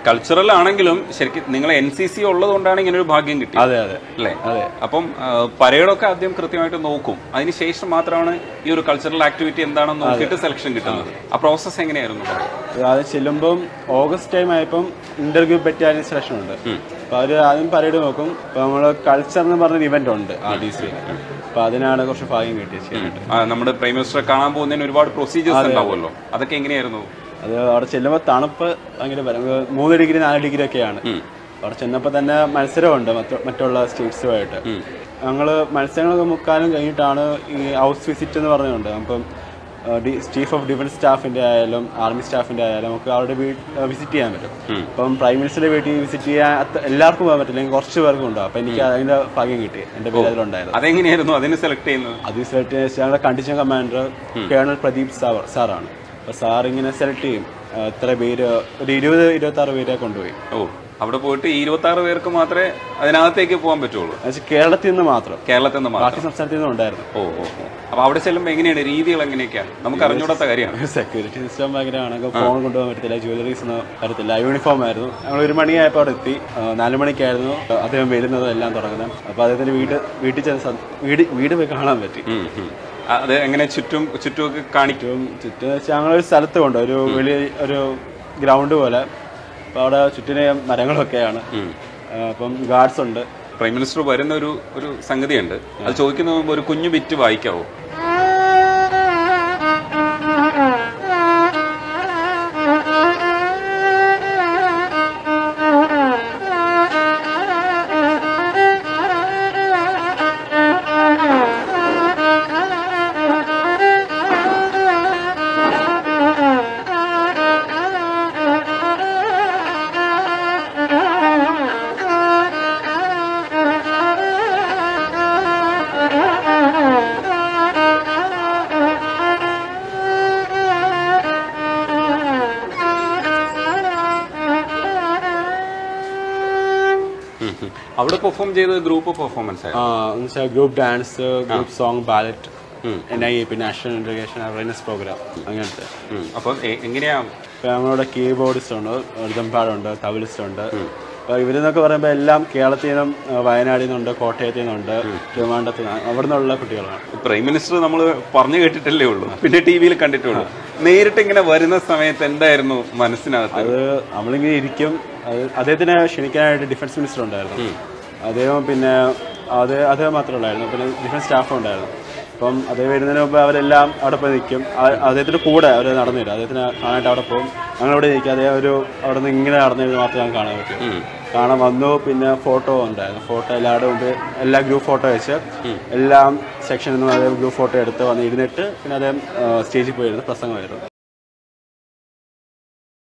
Cultural ആണെങ്കിലും ശരിക്കും നിങ്ങൾ എൻ സി സി ഉള്ളത് കൊണ്ടാണ് ഇങ്ങനെ ഒരു ഭാഗ്യം കിട്ടിയത് അതെ അതെ അല്ലേ അതെ അപ്പം ആ, പരേഡൊക്കെ ആദ്യം കൃത്യമായിട്ട് നോക്കും അതിനുശേഷം മാത്രമാണ് ഈ ഒരു കൾച്ചറൽ ആക്ടിവിറ്റി എന്താണെന്ന് നോക്കിയിട്ട് സെലക്ഷൻ കിട്ടുന്നത് ആ പ്രോസസ്സ് എങ്ങനെയായിരുന്നു ആദ്യം ചെല്ലുമ്പം ഓഗസ്റ്റ് ടൈം ആയപ്പം ഇന്റർവ്യൂ ബറ്റാലിയൻ സെലക്ഷൻ ഉണ്ട് അപ്പൊ അവര് ആദ്യം പരേഡ് നോക്കും അപ്പൊ നമ്മള് കൾച്ചർ എന്ന് പറഞ്ഞൊരു ഇവന്റ് ഉണ്ട് ആർ ഡി സി അപ്പൊ അതിനാണ് കുറച്ച് ഭാഗ്യം കിട്ടിയത് ചെയ്യാനായിട്ട് ആ, നമ്മുടെ പ്രൈം മിനിസ്റ്ററെ കാണാൻ പോകുന്നതിന് ഒരുപാട് പ്രൊസീജിയേഴ്സ് ഉണ്ടാവുമല്ലോ അതൊക്കെ എങ്ങനെയായിരുന്നു അത് അവിടെ ചെല്ലുമ്പോൾ തണുപ്പ് ഭയങ്കര ഭര- മൂന്ന് ഡിഗ്രി നാല് ഡിഗ്രി ഒക്കെയാണ് അവിടെ ചെന്നപ്പോൾ തന്നെ മത്സരമുണ്ട് മറ്റു- മറ്റുള്ള സ്റ്റേറ്റ്സുമായിട്ട് ഞങ്ങള് മത്സരങ്ങളൊക്കെ മുക്കാലും കഴിഞ്ഞിട്ടാണ് ഈ ഹൗസ് വിസിറ്റ് എന്ന് പറഞ്ഞുകൊണ്ട് അപ്പം ചീഫ് ഓഫ് ഡിഫൻസ് സ്റ്റാഫിന്റെ ആയാലും ആർമി സ്റ്റാഫിന്റെ ആയാലും നമുക്ക് അവരുടെ വീട് വിസിറ്റ് ചെയ്യാൻ പറ്റും അപ്പം പ്രൈം മിനിസ്റ്ററുടെ വീട്ടിൽ വിസിറ്റ് ചെയ്യാൻ അത്ര- എല്ലാവർക്കും പോകാൻ പറ്റില്ല എനിക്ക് കുറച്ച് പേർക്കും ഉണ്ടാവും അപ്പം എനിക്ക് അതിന്റെ ഭാഗ്യം കിട്ടി എന്റെ പേര് അതിലുണ്ടായിരുന്നു അതെങ്ങനെയായിരുന്നു അതിന് സെലക്ട് ചെയ്യുന്നത് അത് സെലക്ട് ചെയ്ത് ഞങ്ങളുടെ condition commander colonel Pradeep sir സാറാണ് അപ്പോൾ സാർ ഇങ്ങനെ സെലക്ട് ചെയ്യും ആ, ഇത്ര പേര് ഒരു ഇരുപത് ഇരുപത്തി ആറ് പേരെ കൊണ്ടുപോയി ഓ അവിടെ പോയിട്ട് ഈ ഇരുപത്തി ആറ് പേർക്ക് മാത്രമേ അതിനകത്തേക്ക് പോകാൻ പറ്റുള്ളൂ എന്നുവെച്ചാൽ കേരളത്തിൽ നിന്ന് മാത്രം കേരളത്തിൽ നിന്ന് മാത്രം ബാക്കി സംസ്ഥാനത്തിൽ നിന്നും ഉണ്ടായിരുന്നു ഓ ഓ ഓ. അപ്പൊ അവിടെ ചെല്ലുമ്പോൾ എങ്ങനെയാണ് രീതികൾ എങ്ങനെയൊക്കെയാണ് നമുക്ക് അറിഞ്ഞൂടാത്ത കാര്യമാണ് സെക്യൂരിറ്റി സിസ്റ്റം ഭയങ്കരമാണ് ഫോൺ കൊണ്ടുപോകാൻ പറ്റത്തില്ല ജ്വല്ലറീസ് ഒന്നും വരത്തില്ല യൂണിഫോം ആയിരുന്നു ഞങ്ങൾ ഒരു മണിയായപ്പോൾ അവിടെ എത്തി ആ, നാല് മണിക്കായിരുന്നു അദ്ദേഹം വരുന്നതും എല്ലാം തുടങ്ങുന്നത് അപ്പോൾ അദ്ദേഹത്തിന് വീട് വീട്ടിൽ ചെന്ന് സ- വീട് വീട് പോയി കാണാൻ പറ്റി ഉം, ഉം. ആ, അത് എങ്ങനെ ചുറ്റും ചുറ്റുമൊക്കെ കാണിക്കും ചുറ്റും ചുറ്റും വെച്ചാൽ ഞങ്ങളൊരു സ്ഥലത്ത് കൊണ്ട് ഒരു വലിയ ഒരു ഗ്രൗണ്ട് പോലെ അപ്പോൾ അവിടെ ചുറ്റിനെ മരങ്ങളൊക്കെയാണ് ആ, അപ്പം ഗാർഡ്സ് ഉണ്ട് പ്രൈം മിനിസ്റ്റർ വരുന്ന ഒരു ഒരു സംഗതിയുണ്ട് അത് ചോദിക്കുന്ന മുമ്പ് ഒരു കുഞ്ഞു ബിറ്റ് വായിക്കാവോ ഉം, ഉം. അവിടെ പെർഫോം ചെയ്തത് ഗ്രൂപ്പ് പെർഫോമൻസ് ആയിരുന്നു എന്നുവെച്ചാൽ group dance group song ballet N I A P national integration awareness programme അങ്ങനത്തെ ഉം. അപ്പം എ- എങ്ങനെയാ ഇപ്പം ഞങ്ങളുടെ കീബോർഡിസ്റ്റ് ഉണ്ട് റിതംപാടുണ്ട് തവിലിസ്റ്റ് ഉണ്ട് അപ്പോൾ ഇവരെന്നൊക്കെ പറയുമ്പോൾ എല്ലാം കേരളത്തിൽ നിന്നും ആ, വയനാടിൽ നിന്നുണ്ട് കോട്ടയത്തിൽ നിന്നുണ്ട് ട്രിവാൻഡത്ത് നിന്ന് അവിടെ നിന്നുള്ള കുട്ടികളാണ് പ്രൈം മിനിസ്റ്റർ നമ്മൾ പറഞ്ഞു കേട്ടിട്ടല്ലേ ഉള്ളൂ പിന്നെ ടി വിയിൽ കണ്ടിട്ടേ ഉള്ളൂ നേരിട്ട് ഇങ്ങനെ വരുന്ന സമയത്ത് എന്തായിരുന്നു മനസ്സിനകത്ത് അത് നമ്മളിങ്ങനെ ഇരിക്കും അത് അദ്ദേഹത്തിനെ ക്ഷണിക്കാനായിട്ട് ഡിഫൻസ് മിനിസ്റ്റർ ഉണ്ടായിരുന്നു അദ്ദേഹം പിന്നെ അത് അദ്ദേഹം മാത്രമേ ഉള്ളായിരുന്നു പിന്നെ ഡിഫൻസ് സ്റ്റാഫും ഉണ്ടായിരുന്നു അപ്പം അദ്ദേഹം വരുന്നതിന് മുമ്പ് അവരെല്ലാം അവിടെ പോയി നിൽക്കും ആ- അദ്ദേഹത്തിന്റെ കൂടെ അവർ നടന്നു വരും അദ്ദേഹത്തിന് കാണാനായിട്ട് അവിടെ പോകും ഞങ്ങളവിടെ നിൽക്കും അദ്ദേഹം ഒരു അവിടെ നിന്ന് ഇങ്ങനെ നടന്നു വരുന്നത് മാത്രമേ ഞങ്ങൾക്ക് കാണാൻ പറ്റൂ കാണാൻ വന്നു പിന്നെ ഫോട്ടോ ഉണ്ടായിരുന്നു ഫോട്ടോ എല്ലാവരുടെ മുമ്പ് എല്ലാ ഗ്രൂപ്പ് ഫോട്ടോ വെച്ച് എല്ലാം സെക്ഷനിൽ നിന്നും അദ്ദേഹം ഗ്രൂപ്പ് ഫോട്ടോ എടുത്ത് വന്ന് ഇരുന്നിട്ട് പിന്നെ അദ്ദേഹം സ്റ്റേജിൽ പോയിരുന്നു പ്രസംഗമായിരുന്നു